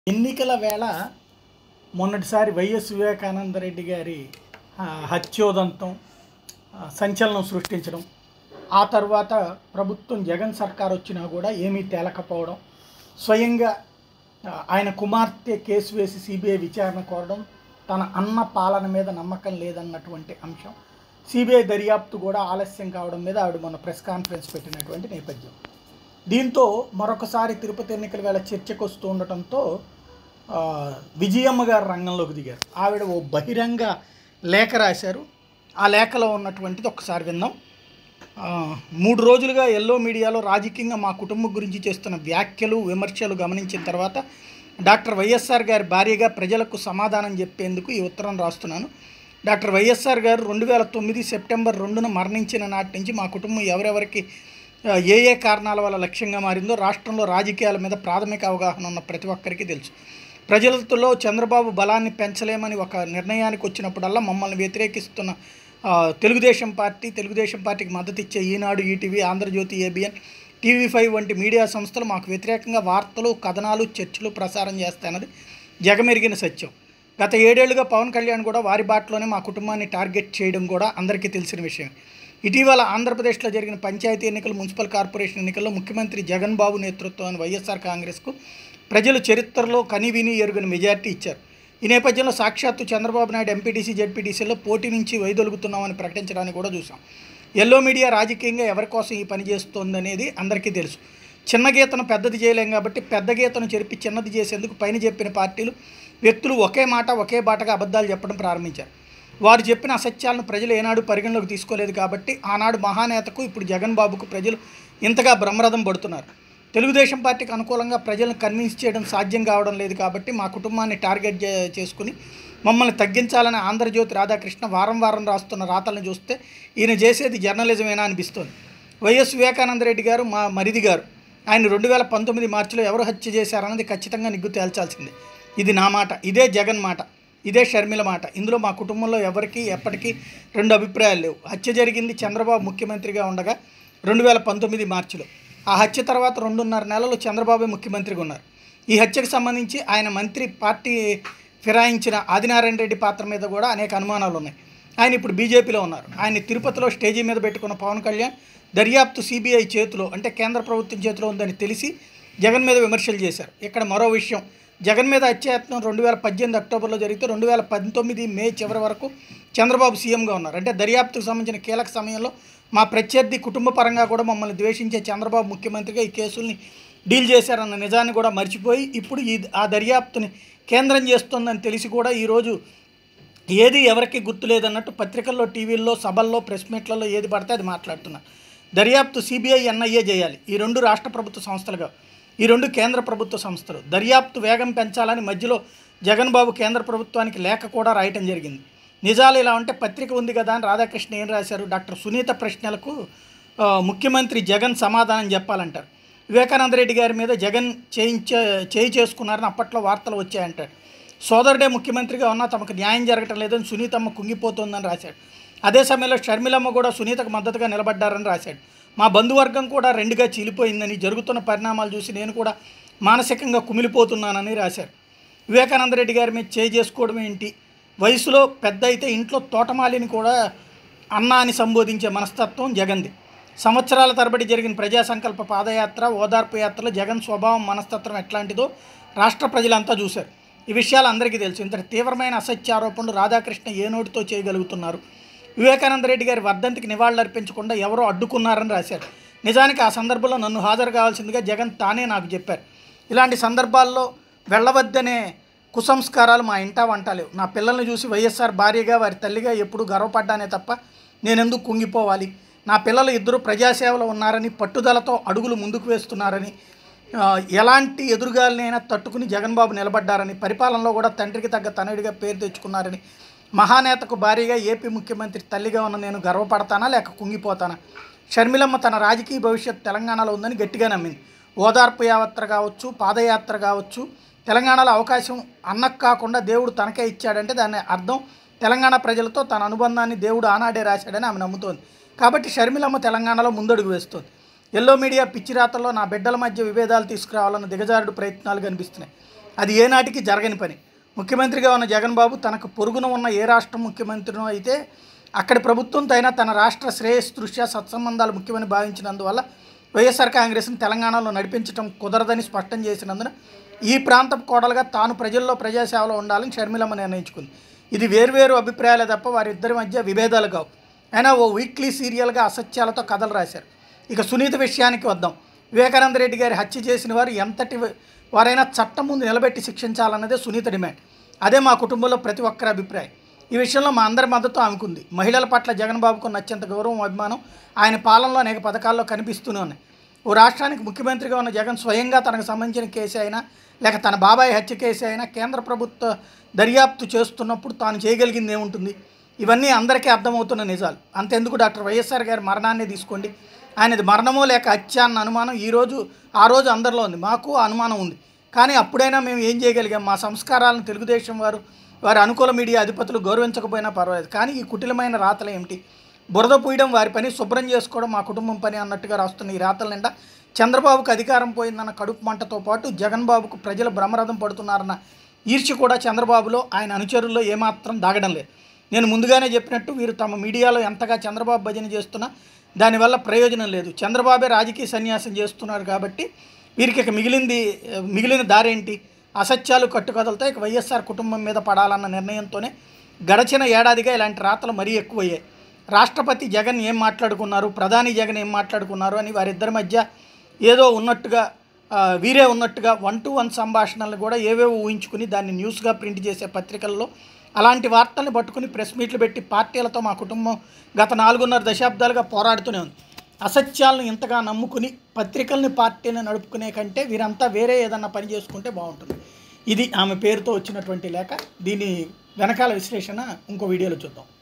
ఎన్నికల వేళ మొన్నటిసారి వైఎస్ వివేకానంద రెడ్డి గారి ఆ, హత్యోదంతం ఆ, సంచలనం సృష్టించడం ఆ తర్వాత ప్రభుత్వం జగన్ సర్కార్ వచ్చినా కూడా ఏమీ తేలకపోవడం స్వయంగా ఆ, ఆయన కుమార్తె కేసు వేసి సిబిఐ విచారణ కోరడం తన అన్న పాలన మీద నమ్మకం లేదన్నటువంటి అంశం సిబిఐ దర్యాప్తు కూడా ఆలస్యం కావడం మీద ఆవిడ మొన్న ప్రెస్ కాన్ఫరెన్స్ పెట్టినటువంటి నేపథ్యం దీంతో మరొకసారి తిరుపతి ఎన్నికల వేళ చర్చకు వస్తూ ఉండటంతో ఆ, విజయమ్మ గారు రంగంలోకి దిగారు ఆవిడ ఓ బహిరంగ లేఖ రాశారు ఆ లేఖలో ఉన్నటువంటిది ఒకసారి విందాం ఆ, మూడు రోజులుగా ఎల్లో మీడియాలో రాజకీయంగా మా కుటుంబం గురించి చేస్తున్న వ్యాఖ్యలు విమర్శలు గమనించిన తర్వాత డాక్టర్ వైఎస్ఆర్ గారి భార్యగా ప్రజలకు సమాధానం చెప్పేందుకు ఈ ఉత్తరం రాస్తున్నాను డాక్టర్ వైఎస్ఆర్ గారు రెండు వేల తొమ్మిది సెప్టెంబర్ రెండున మరణించిన నాటి నుంచి మా కుటుంబం ఎవరెవరికి ఆ, ఏ ఏ కారణాల వల్ల లక్ష్యంగా మారిందో రాష్ట్రంలో రాజకీయాల మీద ప్రాథమిక అవగాహన ఉన్న ప్రతి ఒక్కరికి తెలుసు ప్రజలతో చంద్రబాబు బలాన్ని పెంచలేమని ఒక నిర్ణయానికి వచ్చినప్పుడల్లా మమ్మల్ని వ్యతిరేకిస్తున్న ఆ, తెలుగుదేశం పార్టీ తెలుగుదేశం పార్టీకి మద్దతు ఇచ్చే Eenadu ETV Andhrajyothi ABN TV five వంటి మీడియా సంస్థలు మాకు వ్యతిరేకంగా వార్తలు కథనాలు చర్చలు ప్రసారం చేస్తాయన్నది జగమెరిగిన సత్యం గత ఏడేళ్లుగా పవన్ కళ్యాణ్ కూడా వారి బాటలోనే మా కుటుంబాన్ని టార్గెట్ చేయడం కూడా అందరికీ తెలిసిన విషయం ఇటీవల ఆంధ్రప్రదేశ్లో జరిగిన పంచాయతీ ఎన్నికలు మున్సిపల్ కార్పొరేషన్ ఎన్నికల్లో ముఖ్యమంత్రి జగన్ బాబు నేతృత్వంలోని వైఎస్ఆర్ కాంగ్రెస్కు ప్రజలు చరిత్రలో కనివిని ఎరుగని మెజార్టీ ఇచ్చారు ఈ నేపథ్యంలో సాక్షాత్తు చంద్రబాబు నాయుడు ఎంపీటీసీ జెడ్పీటీసీలో పోటీ నుంచి వైదొలుగుతున్నామని ప్రకటించడానికి కూడా చూసాం ఎల్లో మీడియా రాజకీయంగా ఎవరి కోసం ఈ పని చేస్తోందనేది అందరికీ తెలుసు చిన్న గీతను పెద్దది చేయలేం కాబట్టి పెద్ద గీతను చెరిపి చిన్నది చేసేందుకు పైన చెప్పిన పార్టీలు వ్యక్తులు ఒకే మాట ఒకే బాటగా అబద్ధాలు చెప్పడం ప్రారంభించారు వారు చెప్పిన అసత్యాలను ప్రజలు ఏనాడు పరిగణలోకి తీసుకోలేదు కాబట్టి ఆనాడు మహానేతకు ఇప్పుడు జగన్ బాబుకు ప్రజలు ఇంతగా బ్రహ్మరథం పడుతున్నారు తెలుగుదేశం పార్టీకి అనుకూలంగా ప్రజలను కన్విన్స్ చేయడం సాధ్యం కావడం లేదు కాబట్టి మా కుటుంబాన్ని టార్గెట్ చే- చేసుకుని మమ్మల్ని తగ్గించాలని ఆంధ్రజ్యోతి రాధాకృష్ణ వారం వారం రాస్తున్న రాతలను చూస్తే ఈయన చేసేది జర్నలిజమేనా అనిపిస్తోంది వైఎస్ వివేకానంద రెడ్డి గారు మా మరిది గారు ఆయన రెండు వేల పంతొమ్మిది మార్చిలో ఎవరు హత్య చేశారన్నది ఖచ్చితంగా నిగ్గు తేల్చాల్సిందే ఇది నా మాట ఇదే జగన్ మాట ఇదే షర్మిల మాట ఇందులో మా కుటుంబంలో ఎవరికి ఎప్పటికీ రెండు అభిప్రాయాలు లేవు హత్య జరిగింది చంద్రబాబు ముఖ్యమంత్రిగా ఉండగా రెండు వేల పంతొమ్మిది మార్చిలో ఆ హత్య తర్వాత రెండున్నర నెలలు చంద్రబాబు ముఖ్యమంత్రిగా ఉన్నారు ఈ హత్యకు సంబంధించి ఆయన మంత్రి పార్టీ ఫిరాయించిన ఆదినారాయణ రెడ్డి పాత్ర మీద కూడా అనేక అనుమానాలు ఉన్నాయి ఆయన ఇప్పుడు బీజేపీలో ఉన్నారు ఆయన తిరుపతిలో స్టేజీ మీద పెట్టుకున్న పవన్ కళ్యాణ్ దర్యాప్తు సిబిఐ చేతిలో అంటే కేంద్ర ప్రభుత్వం చేతిలో ఉందని తెలిసి జగన్ మీద విమర్శలు చేశారు ఇక్కడ మరో విషయం జగన్ మీద హత్యాయత్నం రెండు వేల పద్దెనిమిది అక్టోబర్లో జరిగితే రెండు వేల పంతొమ్మిది మే చివరి వరకు చంద్రబాబు సీఎంగా ఉన్నారు అంటే దర్యాప్తుకు సంబంధించిన కీలక సమయంలో మా ప్రత్యర్థి కుటుంబ పరంగా కూడా మమ్మల్ని ద్వేషించే చంద్రబాబు ముఖ్యమంత్రిగా ఈ కేసుల్ని డీల్ చేశారన్న నిజాన్ని కూడా మర్చిపోయి ఇప్పుడు ఈ ఆ దర్యాప్తుని కేంద్రం చేస్తోందని తెలిసి కూడా ఈరోజు ఏది ఎవరికి గుర్తులేదన్నట్టు పత్రికల్లో టీవీల్లో సభల్లో ప్రెస్ మీట్లలో ఏది పడితే అది మాట్లాడుతున్నారు దర్యాప్తు సిబిఐ ఎన్ఐఏ చేయాలి ఈ రెండు రాష్ట్ర ప్రభుత్వ సంస్థలుగా ఈ రెండు కేంద్ర ప్రభుత్వ సంస్థలు దర్యాప్తు వేగం పెంచాలని మధ్యలో జగన్ బాబు కేంద్ర ప్రభుత్వానికి లేఖ కూడా రాయటం జరిగింది నిజాలు ఇలా ఉంటే పత్రిక ఉంది కదా అని రాధాకృష్ణ ఏం రాశారు డాక్టర్ సునీత ప్రశ్నలకు ఆ, ముఖ్యమంత్రి జగన్ సమాధానం చెప్పాలంటారు వివేకానంద రెడ్డి గారి మీద జగన్ చేయించే చేయి చేసుకున్నారని అప్పట్లో వార్తలు వచ్చాయంటాడు సోదరుడే ముఖ్యమంత్రిగా ఉన్నా తమకు న్యాయం జరగటం లేదని సునీతమ్మ కుంగిపోతోందని రాశాడు అదే సమయంలో షర్మిలమ్మ కూడా సునీతకు మద్దతుగా నిలబడ్డారని రాశాడు మా బంధువర్గం కూడా రెండుగా చీలిపోయిందని జరుగుతున్న పరిణామాలు చూసి నేను కూడా మానసికంగా కుమిలిపోతున్నానని రాశారు వివేకానంద రెడ్డి గారి మీద చేయి చేసుకోవడం ఏంటి వయసులో పెద్ద అయితే ఇంట్లో తోటమాలిని కూడా అన్న అని సంబోధించే మనస్తత్వం జగన్ది సంవత్సరాల తరబడి జరిగిన ప్రజా సంకల్ప పాదయాత్ర ఓదార్పు యాత్రలో జగన్ స్వభావం మనస్తత్వం ఎట్లాంటిదో రాష్ట్ర ప్రజలంతా చూశారు ఈ విషయాలు అందరికీ తెలుసు ఇంతటి తీవ్రమైన అసత్యారోపణలు రాధాకృష్ణ ఏ నోటితో చేయగలుగుతున్నారు వివేకానంద రెడ్డి గారి వర్ధంతికి నివాళులు అర్పించకుండా ఎవరో అడ్డుకున్నారని రాశారు నిజానికి ఆ సందర్భంలో నన్ను హాజరు కావాల్సిందిగా జగన్ తానే నాకు చెప్పారు ఇలాంటి సందర్భాల్లో వెళ్ళవద్దనే కుసంస్కారాలు మా ఇంటా వంట లేవు నా పిల్లల్ని చూసి వైఎస్ఆర్ భార్యగా వారి తల్లిగా ఎప్పుడూ గర్వపడ్డానే తప్ప నేనెందుకు కుంగిపోవాలి నా పిల్లలు ఇద్దరు ప్రజాసేవలో ఉన్నారని పట్టుదలతో అడుగులు ముందుకు వేస్తున్నారని ఆ, ఎలాంటి ఎదురుగాలనైనా తట్టుకుని జగన్ బాబు నిలబడ్డారని పరిపాలనలో కూడా తండ్రికి తగ్గ తనయుడిగా పేరు తెచ్చుకున్నారని మహానేతకు భారీగా ఏపీ ముఖ్యమంత్రి తల్లిగా ఉన్న నేను గర్వపడతానా లేక కుంగిపోతానా షర్మిలమ్మ తన రాజకీయ భవిష్యత్ తెలంగాణలో ఉందని గట్టిగా నమ్మింది ఓదార్పు యాత్ర కావచ్చు పాదయాత్ర కావచ్చు తెలంగాణలో అవకాశం అన్నకు కాకుండా దేవుడు తనకే ఇచ్చాడంటే దాని అర్థం తెలంగాణ ప్రజలతో తన అనుబంధాన్ని దేవుడు ఆనాడే రాశాడని ఆమె నమ్ముతోంది కాబట్టి షర్మిలమ్మ తెలంగాణలో ముందడుగు వేస్తోంది ఎల్లో మీడియా పిచ్చిరాతల్లో నా బిడ్డల మధ్య విభేదాలు తీసుకురావాలన్న దిగజారుడు ప్రయత్నాలు కనిపిస్తున్నాయి అది ఏనాటికి జరగని పని ముఖ్యమంత్రిగా ఉన్న జగన్ బాబు తనకు పొరుగున ఉన్న ఏ రాష్ట్ర ముఖ్యమంత్రినో అయితే అక్కడి ప్రభుత్వంతో అయినా తన రాష్ట్ర శ్రేయస్ దృష్ట్యా సత్సంబంధాలు ముఖ్యమని భావించినందువల్ల వైఎస్ఆర్ కాంగ్రెస్ని తెలంగాణలో నడిపించడం కుదరదని స్పష్టం చేసినందున ఈ ప్రాంతపు కోడలుగా తాను ప్రజల్లో ప్రజాసేవలో ఉండాలని షర్మిలమ్మ నిర్ణయించుకుంది ఇది వేర్వేరు అభిప్రాయాలే తప్ప వారిద్దరి మధ్య విభేదాలు కావు అయినా ఓ వీక్లీ సీరియల్గా అసత్యాలతో కథలు రాశారు ఇక సునీత విషయానికి వద్దాం వివేకానంద రెడ్డి గారి హత్య చేసిన వారు ఎంతటి వారైనా చట్టం ముందు నిలబెట్టి శిక్షించాలన్నదే సునీత డిమాండ్ అదే మా కుటుంబంలో ప్రతి ఒక్కరి అభిప్రాయం ఈ విషయంలో మా అందరి మద్దతు ఆమెకుంది మహిళల పట్ల జగన్ బాబుకు నచ్చేంత గౌరవం అభిమానం ఆయన పాలనలో అనేక పథకాల్లో కనిపిస్తూనే ఉన్నాయి ఓ రాష్ట్రానికి ముఖ్యమంత్రిగా ఉన్న జగన్ స్వయంగా తనకు సంబంధించిన కేసు అయినా లేక తన బాబాయ్ హత్య కేసు అయినా కేంద్ర ప్రభుత్వ దర్యాప్తు చేస్తున్నప్పుడు తాను చేయగలిగింది ఏముంటుంది ఇవన్నీ అందరికీ అర్థమవుతున్న నిజాలు అంతెందుకు డాక్టర్ వైఎస్ఆర్ గారి మరణాన్ని తీసుకోండి ఆయనది మరణమో లేక హత్య అన్న అనుమానం ఈరోజు ఆ రోజు అందరిలో ఉంది మాకు ఆ అనుమానం ఉంది కానీ అప్పుడైనా మేము ఏం చేయగలిగాం మా సంస్కారాలను తెలుగుదేశం వారు వారి అనుకూల మీడియా అధిపతులు గౌరవించకపోయినా పర్వాలేదు కానీ ఈ కుటిలమైన రాతలు ఏమిటి బురద పూయడం వారి పని శుభ్రం చేసుకోవడం మా కుటుంబం పని అన్నట్టుగా రాస్తున్న ఈ రాతల నిండా చంద్రబాబుకు అధికారం పోయిందన్న కడుపు మంటతో పాటు జగన్ బాబుకు ప్రజలు బ్రహ్మరథం పడుతున్నారన్న ఈర్ష్య కూడా చంద్రబాబులో ఆయన అనుచరుల్లో ఏమాత్రం దాగడం లేదు నేను ముందుగానే చెప్పినట్టు వీరు తమ మీడియాలో ఎంతగా చంద్రబాబు భజన చేస్తున్నా దానివల్ల ప్రయోజనం లేదు చంద్రబాబే రాజకీయ సన్యాసం చేస్తున్నారు కాబట్టి వీరికి ఇక మిగిలింది మిగిలిన దారేంటి అసత్యాలు కట్టుకథలతో ఇక వైఎస్ఆర్ కుటుంబం మీద పడాలన్న నిర్ణయంతోనే గడచిన ఏడాదిగా ఇలాంటి రాతలు మరీ ఎక్కువయ్యాయి రాష్ట్రపతి జగన్ ఏం మాట్లాడుకున్నారు ప్రధాని జగన్ ఏం మాట్లాడుకున్నారు అని వారిద్దరి మధ్య ఏదో ఉన్నట్టుగా ఆ, వీరే ఉన్నట్టుగా వన్ టు వన్ సంభాషణలు కూడా ఏవేవో ఊహించుకుని దాన్ని న్యూస్గా ప్రింట్ చేసే పత్రికల్లో అలాంటి వార్తల్ని పట్టుకుని ప్రెస్ మీట్లు పెట్టి పార్టీలతో మా కుటుంబం గత నాలుగున్నర దశాబ్దాలుగా పోరాడుతూనే ఉంది అసత్యాలను ఇంతగా నమ్ముకుని పత్రికల్ని పార్టీని నడుపుకునే కంటే వీరంతా వేరే ఏదన్నా పని చేసుకుంటే బాగుంటుంది ఇది ఆమె పేరుతో వచ్చినటువంటి లేఖ దీని వెనకాల విశ్లేషణ ఇంకో వీడియోలో చూద్దాం